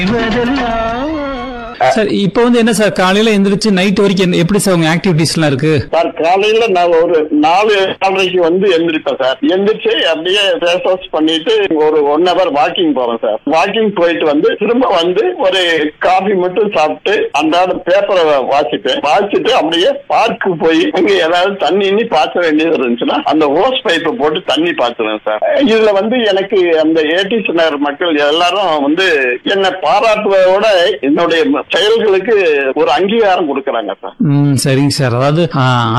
sir இப்போ வந்து என்ன சார் காலையில எந்திரிச்சு நைட் வரைக்கும் என்ன- எப்படி சார் உங்க ஆக்டிவிட்டிஸ் எல்லாம் இருக்கு சார் காலையில நான் ஒரு நாலு நாலரைக்கு வந்து எந்திரிப்பேன் சார் எந்திரிச்சு அப்படியே ஃபேஸ் வாஷ் பண்ணிட்டு ஒரு ஒன் ஹவர் வாக்கிங் போறேன் சார் வாக்கிங் போயிட்டு வந்து திரும்ப வந்து ஒரு காஃபி மட்டும் சாப்பிட்டு அன்றாட பேப்பரை வாசிப்பேன் வாசிட்டு அப்படியே பார்க்கு போய் அங்க ஏதாவது தண்ணி இன்னி பாய்ச்ச வேண்டியது இருந்துச்சுன்னா அந்த ஹோஸ் பைப்பை போட்டு தண்ணி பாய்ச்சுவேன் சார் இதுல வந்து எனக்கு அந்த ஏடிசி நகர் மக்கள் எல்லாரும் வந்து என்னை பாராட்டுவதோட என்னுடைய செயல்களுக்கு ஒரு அங்கீகாரம் கொடுக்கறாங்க சார் ம் சரிங்க சார் அதாவது ஆ,